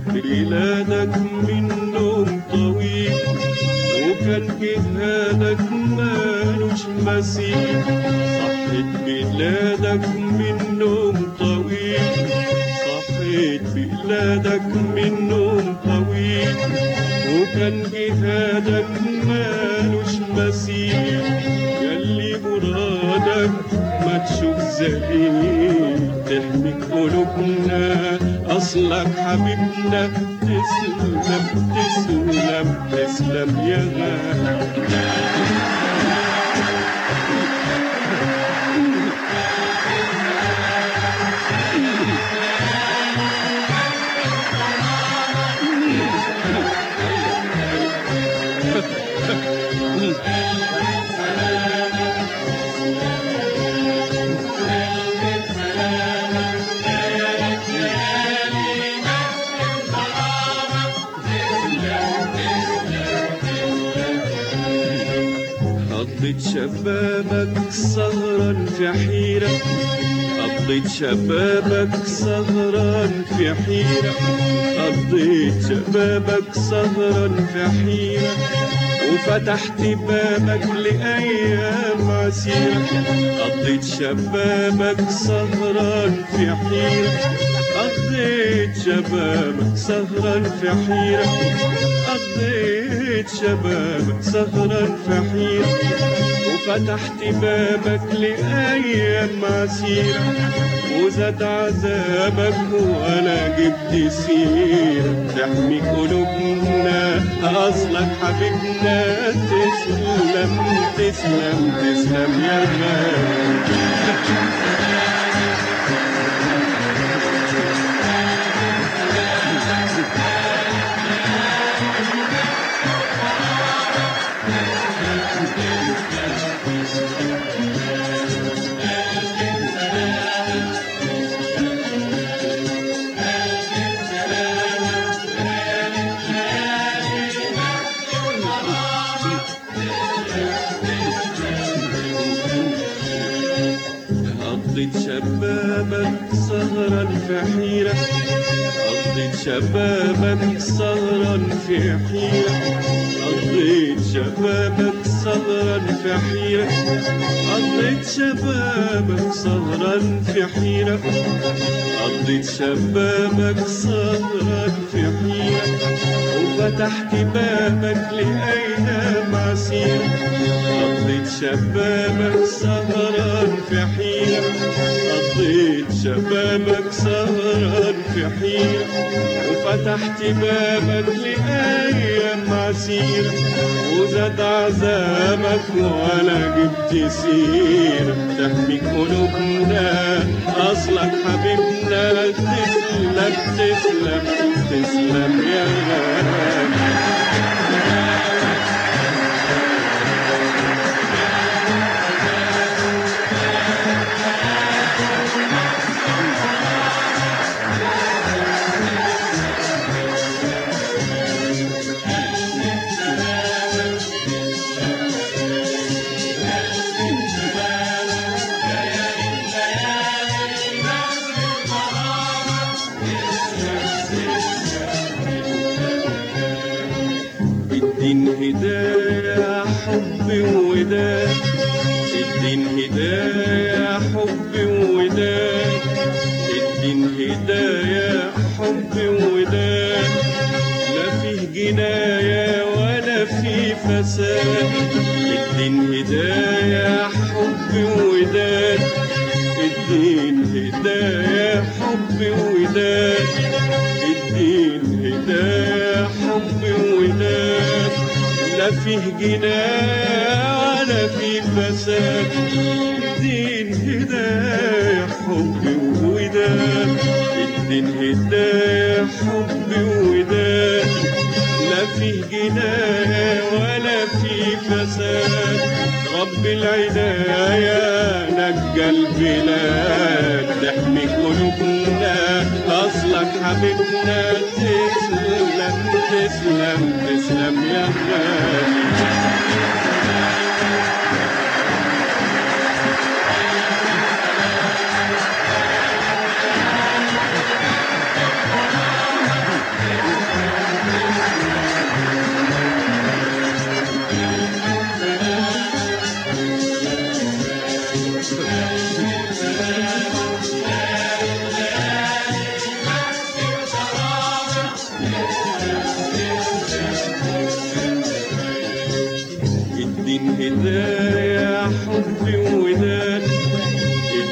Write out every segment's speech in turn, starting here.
بلادك منهم طويل وكان جهادك مالوش مثيل صحت بلادك منهم طويل صحت بلادك منهم طويل وكان جهادك مالوش مثيل ياللي مرادك ما تشوف زليل تحمي قلوبنا اصلك حبيبنا تسلم تسلم تسلم يا غالي قضيت شبابك سهرا في حيرة قضيت شبابك سهرا في حيرة قضيت شبابك سهرا في حيرة وفتحت بابك لأيام عسيرة قضيت شبابك سهرا في حيرة قضيت شبابك سهرا في حيرة قضيت شبابك سهرا في حيرة وفتحت بابك لأيام عسيرة وزاد عذابك وأنا جبت سيرة تحمي قلوبنا أصلك حبيبنا تسلم تسلم تسلم يا غالي قضيت شبابك سهرا في حيرة قضيت شبابك سهرا في حيرة قضيت شبابك سهرا في حيرة قضيت شبابك سهرا في حيرة قضيت شبابك سهرا في حيرة وفتحت بابك لأيام عسيرة قضيت شبابك سهران في حيرة قضيت شبابك سهران في حيرة وفتحت بابك لأيام عسيرة وزاد عذابك ولا جبت سيرة تحمي قلوبنا أصلك حبيبنا تسلم تسلم تسلم يا غالي الدين هداية حب ووداد الدين هداية حب ووداد الدين هداية حب ووداد لا فيه جناية ولا فيه فساد الدين هداية حب وداد الدين هداية حب وداد الدين هداية حب وداد لا فيه جناية ولا فيه فساد الدين هداية حب وداد الدين هداية حب وداد لا فيه جناية ولا فيه فساد رب العناية نجى البلاد تحمي قلوبنا أصلك حبيبنا تسلم تسلم تسلم يا غالي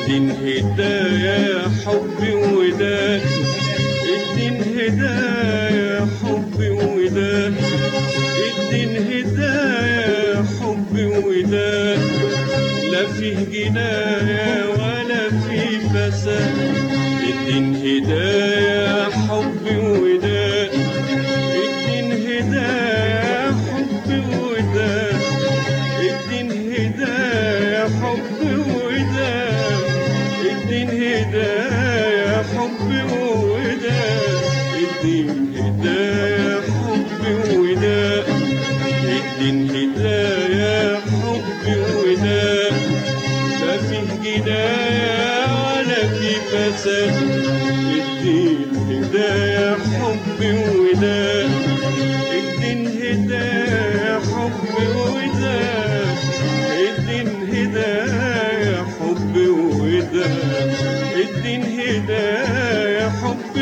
الدين هدايا حب وداد الدين هدايا حب وداد الدين هدايا حب وداد لا فيه جناية ولا فيه فساد الدين هدايا حب وداد الدين هدايا حب وداد الدين هدايا حب وداد الدين هدايا حب وداد الدين هدايا حب وداد الدين هدايا حب وداد لا فيه جناية ولا فيه فساد الدين هدايا حب وداد الدين هدايا حب وداد الدين هدايا حب وداد الدين هدايا حب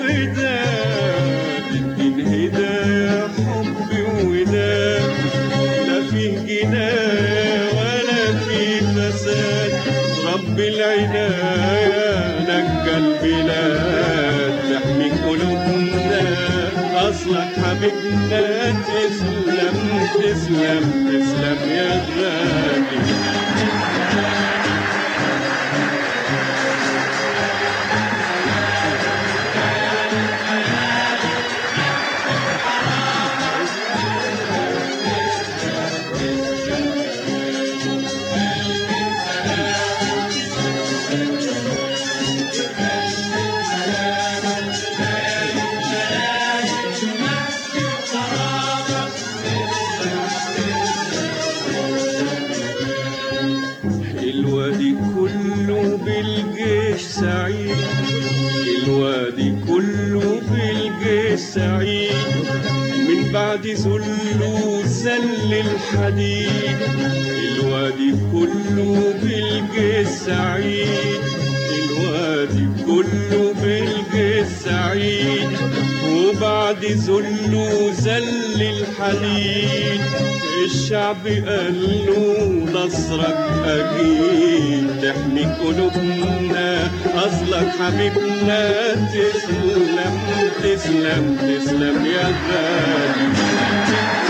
وداد الدين هدايا حب وداد لا فيه جناية ولا فيه فساد رب العناية نجى البلاد تحمي قلوبنا أصلك حبيبنا تسلم تسلم تسلم يا غالي الوادي كله بالجيش سعيد الوادي كله بالجيش سعيد من بعد ذله سل الحديد الوادي كله بالجيش سعيد الوادي كله بالجيش سعيد وبعد ذله زل الحديد الشعب قال له نصرك أكيد تحمي قلوبنا أصلك حبيبنا تسلم تسلم تسلم يا غالي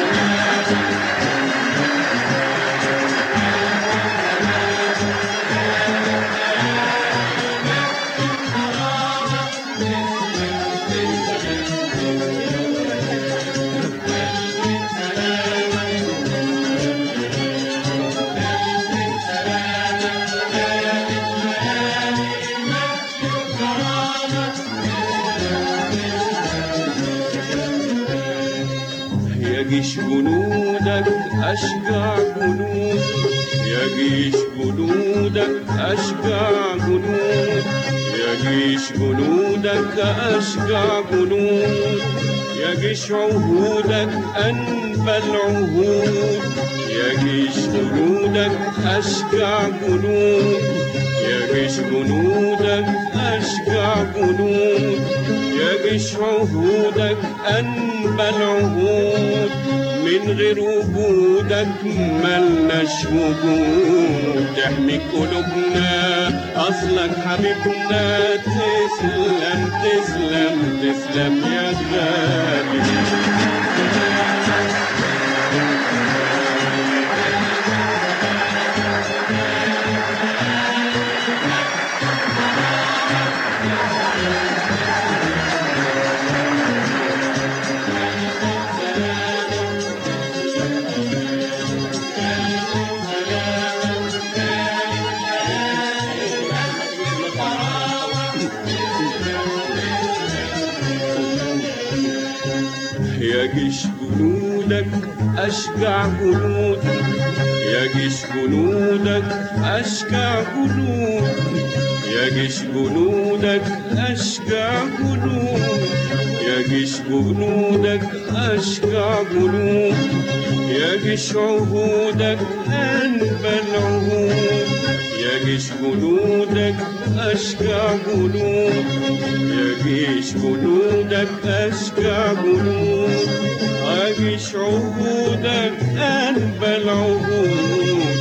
يا جيش جنودك أشجع جنود يا جيش جنودك أشجع جنود يا جيش جنودك أشجع جنود يا جيش عهودك أنبى العهود يا جيش جنودك أشجع جنود يا جيش جنودك أشجع جنود يا جيش عهودك أنبى العهود من غير وجودك ملناش وجود تحمي قلوبنا أصلك حبيبنا تسلم تسلم تسلم يا غالي يا جيش جنودك أشجع جنود يا جيش جنودك أشجع جنود يا جيش جنودك أشجع جنود يا جيش جنودك أشجع جنود يا جيش عهودك أنبى العهود يا جيش جنودك أشجع جنود يا جيش جنودك أشجع جنود يا جيش عهودك أنبى العهود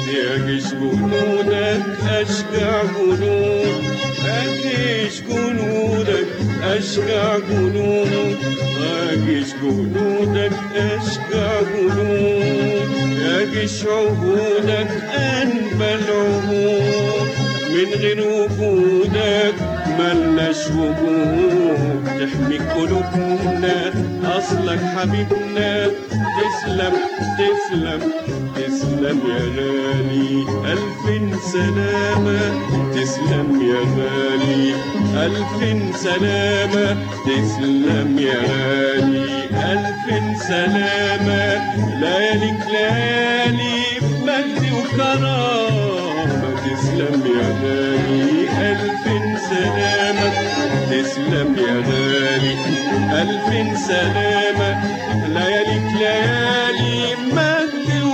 يا جيش جنودك أشجع جنود يا جيش جنودك أشجع جنود يا جيش جنودك أشجع جنود يا جيش عهودك أنبى العهود من غير وجودك ملناش وجود تحمي قلوبنا أصلك حبيبنا تسلم تسلم تسلم يا غالي ألف سلامة تسلم يا غالي ألف سلامة تسلم يا غالي ألف سلامة لياليك ليالي مجد وكرامة تسلم يا غالي ألف سلامة تسلم يا غالي ألف سلامة لياليك ليالي مجد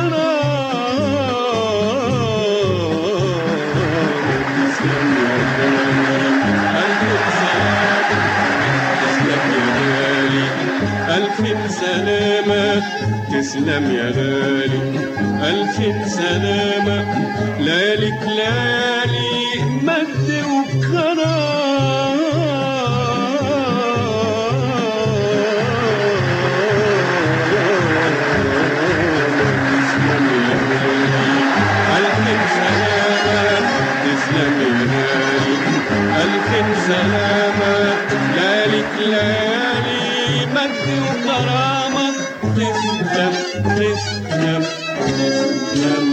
وكرامة تسلم يا غالي ألف سلامة تسلم يا غالي ألف سلامة تسلم يا غالي ألف سلامة لياليك ليالي مجد وكرامة تسلم تسلم تسلم